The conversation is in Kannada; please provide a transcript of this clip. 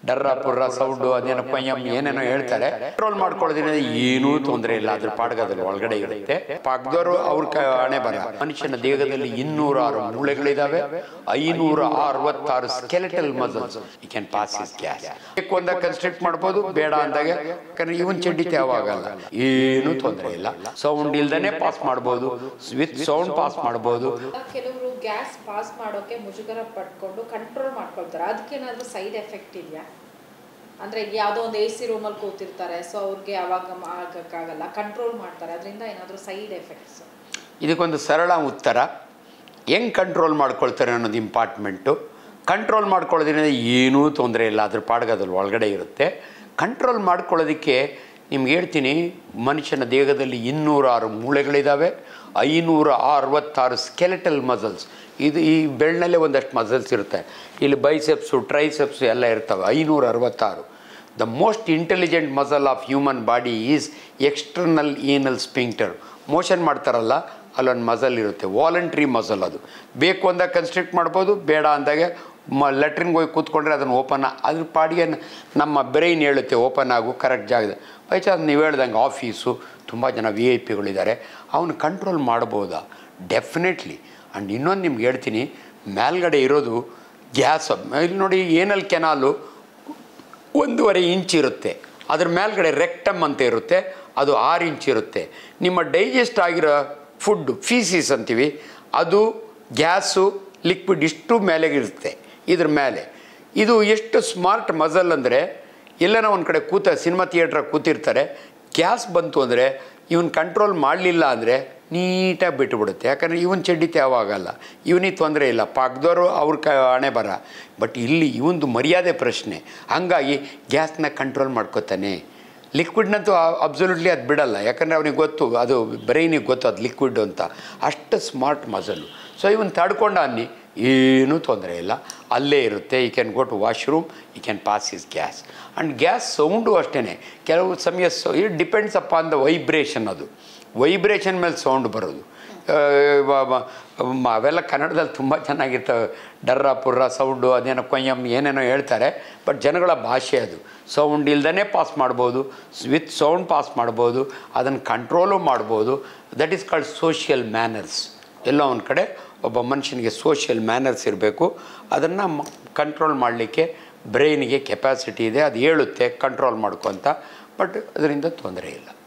ಡರ್ರ ಪುರ್ರ ಸೌಂಡು ಅದೇನೋ ಪಯ್ಯಂ ಏನೇನೋ ಹೇಳ್ತಾರೆ ಕಂಟ್ರೋಲ್ ಮಾಡ್ಕೊಳ್ಳೋದ್ರಿಂದ ಏನೂ ತೊಂದರೆ ಇಲ್ಲ ಅದ್ರ ಪಾಡ್ಗದಲ್ಲಿ ಒಳಗಡೆ ಇರುತ್ತೆ ಪಕ್ಕದವರು ಅವ್ರ ಕ- ಹಣೆ ಬರ ಮನುಷ್ಯನ ದೇಹದಲ್ಲಿ ಇನ್ನೂರ ಆರು ಮೂಳೆಗಳಿದಾವೆ ಐನೂರ ಅರವತ್ತಾರು skeletal muscles you can pass is gas ಬೇಕು ಅಂದಾಗ ಕನ್ಸ್ಟ್ರಕ್ಟ್ ಮಾಡ್ಬೋದು ಬೇಡ ಅಂದಾಗ ಯಾಕಂದ್ರೆ ಇವನ್ ಚಡ್ಡಿ ಆಗಲ್ಲ ಏನೂ ತೊಂದರೆ ಇಲ್ಲ ಸೌಂಡ್ ಇಲ್ದೇನೆ ಪಾಸ್ ಮಾಡ್ಬೋದು ವಿತ್ ಸೌಂಡ್ ಪಾಸ್ ಮಾಡ್ಬೋದು ಕೆಲವರು ಗ್ಯಾಸ್ ಪಾಸ್ ಮಾಡೋಕೆ ಮುಜುಗರ ಪಡ್ಕೊಂಡು ಕಂಟ್ರೋಲ್ ಮಾಡ್ಕೊಳ್ತಾರೆ ಅದಕ್ಕೇನಾದ್ರೂ ಸೈಡ್ ಎಫೆಕ್ಟ್ ಇದೆಯಾ ಅಂದ್ರೆ ಈಗ ಯಾವುದೋ ಒಂದು ಎ ಸಿ ರೂಮಲ್ಲಿ ಕೂತಿರ್ತಾರೆ ಸೊ ಅವ್ರಿಗೆ ಅವಾಗ ಮ- ಆಗಕ್ಕಾಗಲ್ಲ ಕಂಟ್ರೋಲ್ ಮಾಡ್ತಾರೆ ಅದರಿಂದ ಏನಾದರೂ ಸೈಡ್ ಎಫೆಕ್ಟ್ಸ್ ಇದಕ್ಕೊಂದು ಸರಳ ಉತ್ತರ ಹೆಂಗೆ ಕಂಟ್ರೋಲ್ ಮಾಡ್ಕೊಳ್ತಾರೆ ಅನ್ನೋದು ಇಂಪಾರ್ಟ್ಮೆಂಟು ಕಂಟ್ರೋಲ್ ಮಾಡ್ಕೊಳ್ಳೋದ್ರಿಂದ ಏನೂ ತೊಂದರೆ ಇಲ್ಲ ಅದ್ರ ಪಾಡ್ಗದಲ್ಲಿ ಒಳಗಡೆ ಇರುತ್ತೆ ಕಂಟ್ರೋಲ್ ಮಾಡ್ಕೊಳ್ಳೋದಕ್ಕೆ ನಿಮ್ಗೆ ಹೇಳ್ತೀನಿ ಮನುಷ್ಯನ ದೇಹದಲ್ಲಿ ಇನ್ನೂರಾರು ಮೂಳೆಗಳಿದ್ದಾವೆ ಐನೂರ ಅರವತ್ತಾರು ಸ್ಕೆಲೆಟಲ್ ಮಸಲ್ಸ್ ಇದು ಈ ಬೆಳ್ಳನಲ್ಲೇ ಒಂದಷ್ಟು ಮಸಲ್ಸ್ ಇರುತ್ತೆ ಇಲ್ಲಿ ಬೈಸೆಪ್ಸು ಟ್ರೈಸೆಪ್ಸು ಎಲ್ಲ ಇರ್ತವೆ ಐನೂರ ಅರವತ್ತಾರು the most intelligent muscle of human body is external anal sphincter motion ಮಾಡ್ತಾರಲ್ಲ ಅಲ್ಲೊಂದು ಮಸಲ್ ಇರುತ್ತೆ ವಾಲಂಟ್ರಿ ಮಸಲ್ ಅದು ಬೇಕು ಅಂದಾಗ ಕನ್ಸ್ಟ್ರಕ್ಟ್ ಮಾಡ್ಬೋದು ಬೇಡ ಅಂದಾಗ ಮ ಲೆಟ್ರಿನ್ಗೆ ಹೋಗಿ ಕೂತ್ಕೊಂಡ್ರೆ ಅದನ್ನು ಓಪನ್ ಅದ್ರ ಪಾಡಿಗೆ ನ- ನಮ್ಮ ಬ್ರೈನ್ ಹೇಳುತ್ತೆ ಓಪನ್ ಆಗು ಕರೆಕ್ಟ್ ಜಾಗದ ಬೈ ಚಾನ್ಸ್ ನೀವು ಹೇಳ್ದಂಗೆ ಆಫೀಸು ತುಂಬ ಜನ ವಿ ಐ ಪಿಗಳಿದ್ದಾರೆ ಅವನು ಕಂಟ್ರೋಲ್ ಮಾಡ್ಬೋದಾ ಡೆಫಿನೆಟ್ಲಿ ಆ್ಯಂಡ್ ಇನ್ನೊಂದು ನಿಮ್ಗೆ ಹೇಳ್ತೀನಿ ಮೇಲ್ಗಡೆ ಇರೋದು ಗ್ಯಾಸ್ ಇಲ್ಲಿ ನೋಡಿ ಏನಲ್ ಕೆನಾಲು ಒಂದೂವರೆ ಇಂಚ್ ಇರುತ್ತೆ ಅದ್ರ ಮೇಲ್ಗಡೆ ರೆಕ್ಟಮ್ ಅಂತ ಇರುತ್ತೆ ಅದು ಆರು ಇಂಚ್ ಇರುತ್ತೆ ನಿಮ್ಮ ಡೈಜೆಸ್ಟ್ ಆಗಿರೋ ಫುಡ್ ಫೀಸಿಸ್ ಅಂತೀವಿ ಅದು ಗ್ಯಾಸು ಲಿಕ್ವಿಡ್ ಇಷ್ಟು ಮೇಲೆಗಿರುತ್ತೆ ಇದ್ರ ಮೇಲೆ ಇದು ಎಷ್ಟು ಸ್ಮಾರ್ಟ್ ಮಸಲ್ ಅಂದರೆ ಎಲ್ಲನೋ ಒಂದು ಕಡೆ ಕೂತ ಸಿನಿಮಾ ಥಿಯೇಟ್ರಾಗ ಕೂತಿರ್ತಾರೆ ಗ್ಯಾಸ್ ಬಂತು ಅಂದರೆ ಇವನ್ ಕಂಟ್ರೋಲ್ ಮಾಡಲಿಲ್ಲ ಅಂದರೆ ನೀಟಾಗಿ ಬಿಟ್ಟುಬಿಡುತ್ತೆ ಯಾಕಂದರೆ ಇವನ್ ಚಡ್ಡಿ ಆಗಲ್ಲ ಇವನಿಗೆ ತೊಂದರೆ ಇಲ್ಲ ಪಕ್ಕದವರು ಅವ್ರ ಕ ಹಣೆ ಬರ ಬಟ್ ಇಲ್ಲಿ ಇವಂದು ಮರ್ಯಾದೆ ಪ್ರಶ್ನೆ ಹಂಗಾಗಿ ಗ್ಯಾಸ್ನ ಕಂಟ್ರೋಲ್ ಮಾಡ್ಕೋತಾನೆ ಲಿಕ್ವಿಡ್ನಂತೂ ಅಬ್ಸಲ್ಯೂಟ್ಲಿ ಅದು ಬಿಡಲ್ಲ ಯಾಕಂದರೆ ಅವನಿಗೆ ಗೊತ್ತು ಅದು ಬ್ರೈನಿಗೆ ಗೊತ್ತು ಅದು ಲಿಕ್ವಿಡ್ ಅಂತ ಅಷ್ಟು ಸ್ಮಾರ್ಟ್ ಮಸಲು ಸೊ ಇವನ್ ತಡ್ಕೊಂಡ ಅನ್ನಿ ಏನೂ ತೊಂದರೆ ಇಲ್ಲ ಅಲ್ಲೇ ಇರುತ್ತೆ ಈ ಕ್ಯಾನ್ ಗೋ ಟು ವಾಶ್ರೂಮ್ ಈ can pass is gas and gas sound ಅಷ್ಟೇ ಕೆಲವು ಸಮಯ it depends upon the vibration ಅದು ವೈಬ್ರೇಷನ್ ಮೇಲೆ ಸೌಂಡ್ ಬರೋದು ಆ, ವ- ವ- ಮ- ಅವೆಲ್ಲ ಕನ್ನಡದಲ್ಲಿ ತುಂಬ ಚೆನ್ನಾಗಿರ್ತವೆ ಡರ್ರ ಪುರ್ರ ಸೌಂಡು ಅದೇನೋ ಕೊಯ್ಯಮ್ ಏನೇನೋ ಹೇಳ್ತಾರೆ ಬಟ್ ಜನಗಳ ಭಾಷೆ ಅದು ಸೌಂಡ್ ಇಲ್ದೇ ಪಾಸ್ ಮಾಡ್ಬೋದು ವಿತ್ ಸೌಂಡ್ ಪಾಸ್ ಮಾಡ್ಬೋದು ಅದನ್ನು ಕಂಟ್ರೋಲು ಮಾಡ್ಬೋದು that is called social manners ಎಲ್ಲೋ ಒಂದು ಕಡೆ ಒಬ್ಬ ಮನುಷ್ಯನಿಗೆ ಸೋಷಿಯಲ್ ಮ್ಯಾನರ್ಸ್ ಇರಬೇಕು ಅದನ್ನು ಕಂಟ್ರೋಲ್ ಮಾಡಲಿಕ್ಕೆ ಬ್ರೈನಿಗೆ ಕೆಪಾಸಿಟಿ ಇದೆ ಅದು ಹೇಳುತ್ತೆ ಕಂಟ್ರೋಲ್ ಮಾಡ್ಕೊತ ಬಟ್ ಅದರಿಂದ ತೊಂದರೆ ಇಲ್ಲ